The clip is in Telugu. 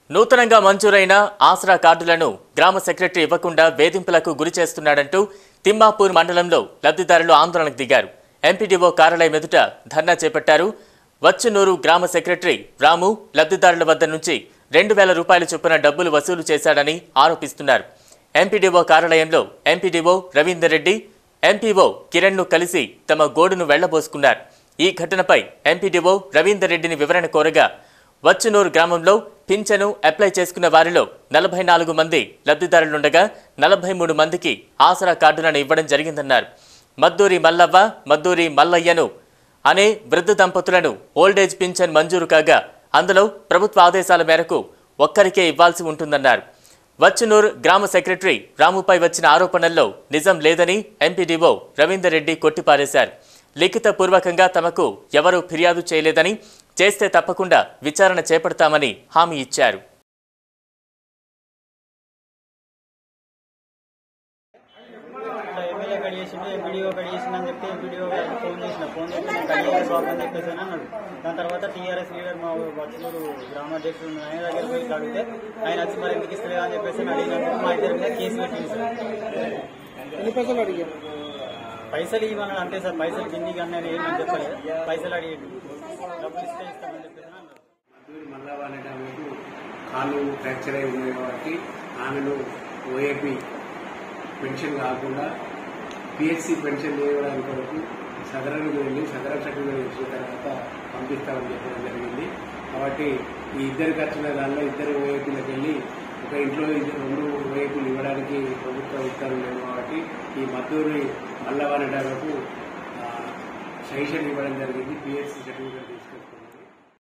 నూతనంగా మంజూరైన ఆసరా కార్డులను గ్రామ సెక్రటరీ ఇవ్వకుండా వేధింపులకు గురి చేస్తున్నాడంటూ తిమ్మాపూర్ మండలంలో లబ్ధిదారులు ఆందోళనకు దిగారు ఎంపీడీఓ కార్యాలయం ఎదుట ధర్నా చేపట్టారు వచ్చనూరు గ్రామ సెక్రటరీ రాము లబ్ధిదారుల వద్ద నుంచి రెండు వేల రూపాయల చొప్పున డబ్బులు వసూలు చేశాడని ఆరోపిస్తున్నారు ఎంపీడీఓ కార్యాలయంలో ఎంపీడీఓ రవీందర్ రెడ్డి ఎంపీఓ కిరణ్ను కలిసి తమ గోడును వెళ్లబోసుకున్నారు ఈ ఘటనపై ఎంపీడీఓ రవీందర్ రెడ్డిని వివరణ కోరగా వచ్చనూరు గ్రామంలో పింఛను అప్లై చేసుకున్న వారిలో నలభై నాలుగు మంది లబ్ధిదారులుండగా నలభై మూడు మందికి ఆసరా కార్డులను ఇవ్వడం జరిగిందన్నారు మద్దూరి మల్లవ్వ మద్దూరి మల్లయ్యను అనే వృద్ధ దంపతులను ఓల్డేజ్ పింఛన్ మంజూరు కాగా అందులో ప్రభుత్వ ఆదేశాల మేరకు ఒక్కరికే ఇవ్వాల్సి ఉంటుందన్నారు వచ్చనూరు గ్రామ సెక్రటరీ రాముపై వచ్చిన ఆరోపణల్లో నిజం లేదని ఎంపీడీఓ రవీందర్ రెడ్డి కొట్టిపారేశారు లిఖిత పూర్వకంగా తమకు ఎవరూ ఫిర్యాదు చేయలేదని చేస్తే తప్పకుండా విచారణ చేపడతామని హామీ ఇచ్చారు ఇట్లా ఎమ్మెల్యే కట్ చేసిండు ఎంపీడీఓ కట్ చేసిండు అని చెప్తే ఎంపీడీఓ గారికి ఫోన్ చేసిన ఫోన్ చేసి నేను కట్ చేసే బాబు అని చెప్పేసి అని అన్నాడు దాని తర్వాత టీఆర్ఎస్ లీడర్ మా వచ్చూరు గ్రామాధ్యక్షుడు ఉన్న ఆయన దగ్గర పోయి అడిగితే ఆయన వచ్చి మరి ఎందుకు ఇస్తలేదు అని చెప్పేసి అని అడిగినందుకు మా ఇద్దరి మీద కేసు పెట్టింది సార్ ఎన్ని పైసలు అడిగారు పైసలు ఇవ్వమని అంటే సార్ పైసలు కిందికి అన్నాను ఏమని చెప్పలేదు పైసలు అడిగేది డబ్బులు ఇస్తే ఇస్తామని చెప్పేసి అని అన్నారు మద్దూరి మల్లవ్వ అనే ఆమెకు కాలు ఫ్రాక్చర్ అయి ఉంది కాబట్టి ఆమెను ఓఏపీ పెన్షన్ కాకుండా పిహెచ్సి పెన్షన్ చేయడానికి వరకు సదరన్కి వెళ్ళి సదరన్ సర్టిఫికేట్ ఇచ్చిన తర్వాత పంపిస్తామని చెప్పడం జరిగింది కాబట్టి ఈ ఇద్దరికి వచ్చిన దానిలో ఇద్దరు ఓఏపీలకు వెళ్ళి ఒక ఇంట్లో ఇద్దరు రెండు ఓఏపీలు ఇవ్వడానికి ప్రభుత్వ ఉత్తర్వులు లేవు కాబట్టి ఈ మద్దూరి మల్లవ్వ అనే ఆమెకు సజెషన్ ఇవ్వడం జరిగింది పిహెచ్సి సర్టిఫికేట్ తీసుకొచ్చి